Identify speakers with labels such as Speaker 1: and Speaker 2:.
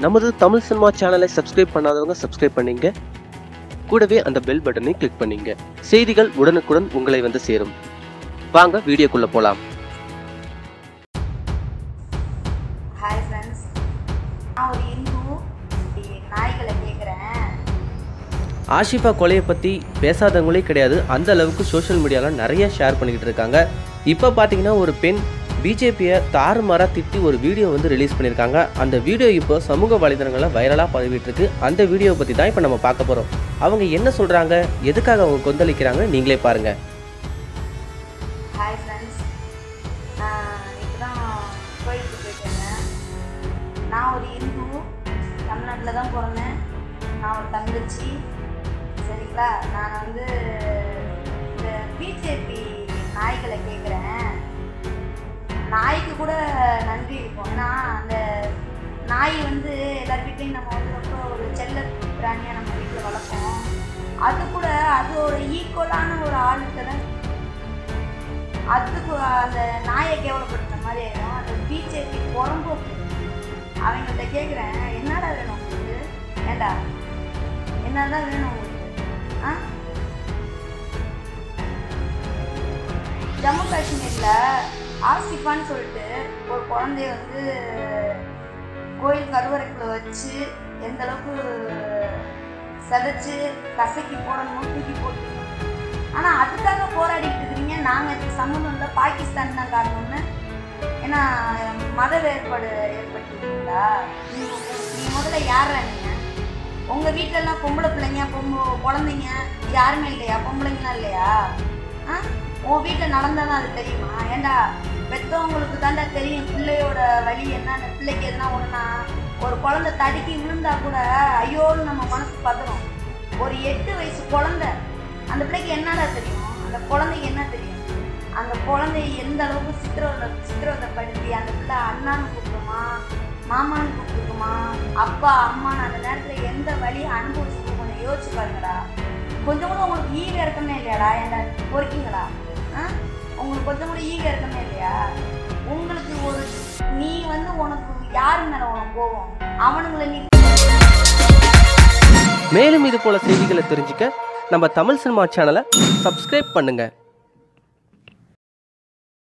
Speaker 1: நமது தமிழ் சினிமா சேனலை சப்ஸ்கிரைப் பண்ணாதவங்க சப்ஸ்கிரைப் பண்ணீங்க கூடவே அந்த பெல் பட்டனை கிளிக் பண்ணீங்க செய்திகள் உடனுக்குடன் உங்களை வந்து சேரும் வாங்க வீடியோக்குள்ள போலாம்
Speaker 2: ஹாய் ஃப்ரெண்ட்ஸ் நான் ஒரு இந்து இப்படி நாய்களை கேட்குறேன்
Speaker 1: ஆஷிஃபா கொலையை பற்றி பேசாதவங்களே கிடையாது அந்த அளவுக்கு சோஷியல் மீடியாவில் நிறைய ஷேர் பண்ணிக்கிட்டு இருக்காங்க இப்போ பார்த்தீங்கன்னா ஒரு பெண் பிஜேபியை தாறுமாறாக திட்டி ஒரு வீடியோ வந்து ரிலீஸ் பண்ணியிருக்காங்க அந்த வீடியோ இப்போ சமூக வலைதளங்களில் வைரலாக பரவிட்டு இருக்கு அந்த வீடியோ பற்றி தான் இப்போ நம்ம பார்க்க போகிறோம் அவங்க என்ன சொல்கிறாங்க எதுக்காக அவங்க கொந்தளிக்கிறாங்க நீங்களே பாருங்கள்
Speaker 2: ஹாய் ஃப்ரெண்ட்ஸ் இப்போ தான் கோயிலுக்கு போயிட்டு வந்தேன் நான் ஒரு இந்து தமிழ்நாட்டில் தான் பிறந்தேன் நான் ஒரு தங்கச்சி சரிங்களா நான் வந்து இந்த பிஜேபி நாய்களை கேட்குறேன் நாய்க்கு கூட நன்றி இருக்கும் ஏன்னா அந்த நாய் வந்து எல்லார் வீட்லேயும் நம்ம வந்து ரொம்ப ஒரு செல்ல பிராணியாக நம்ம வீட்டில் வளர்ப்போம் அது கூட அதோட ஈக்குவலான ஒரு ஆளுக்கு தான் அதுக்கு அந்த நாயை கேவலப்படுத்துற மாதிரி ஆயிடும் அந்த பிஜேபி புறம்போக்கு அவங்கள்ட்ட கேட்குறேன் என்னடா வேணும் உங்களுக்கு ஏண்டா என்னதான் வேணும் உங்களுக்கு ஆ ஜம்மு காஷ்மீரில் ஆசிஃபான்னு சொல்லிட்டு ஒரு குழந்தைய வந்து கோயில் கருவறைக்குள்ள வச்சு எந்த அளவுக்கு சதைச்சு கசக்கி போடணும் தூக்கி போட்டு ஆனால் அதுக்காக போராடிட்டு இருக்கிறீங்க நாங்கள் இதுக்கு சம்மந்தம் இல்லை பாகிஸ்தான் தான் காரணம்னு ஏன்னா மத வேறுபாடு ஏற்பட்டுருக்கீங்களா நீங்க நீ முதல்ல யாரா நீங்கள் உங்கள் வீட்டிலலாம் பொம்பளை பிள்ளைங்க பொம்பளை குழந்தைங்க யாருமே இல்லையா பொம்பளைங்களாம் இல்லையா ஆ உன் வீட்டில் நடந்தாதான் அது தெரியுமா ஏண்டா பெற்றவங்களுக்கு தாண்டா தெரியும் பிள்ளையோட வழி என்ன அந்த பிள்ளைக்கு எதுனா ஒன்றுனா ஒரு குழந்தை தடுக்கி விழுந்தா கூட ஐயோன்னு நம்ம மனசு பதறும் ஒரு எட்டு வயசு குழந்தை அந்த பிள்ளைக்கு என்னடா தெரியும் அந்த குழந்தைக்கு என்ன தெரியும் அந்த குழந்தைய எந்த அளவுக்கு சித்திரவதை சித்திரவதைப்படுத்தி அந்த பிள்ளை அண்ணான்னு கூப்பிடுமா மாமான்னு கூப்பிடுமா அப்பா அம்மான்னு அந்த நேரத்தில் எந்த வழி அனுபவிச்சு கொஞ்சம் யோசிச்சு பாருங்கடா கொஞ்சம் கூட உங்களுக்கு ஈக இருக்கமே இல்லையாடா என்ன பொறுக்கீங்களா ஆ உங்களுக்கு கொஞ்சம் கூட ஈக இருக்கமே இல்லையா உங்களுக்கு ஒரு நீ வந்து உனக்கு யாரு மேலே உனக்கு போவோம் அவனுங்களை நீ
Speaker 1: மேலும் இது போல செய்திகளை தெரிஞ்சுக்க நம்ம தமிழ் சினிமா சேனலை சப்ஸ்கிரைப் பண்ணுங்கள்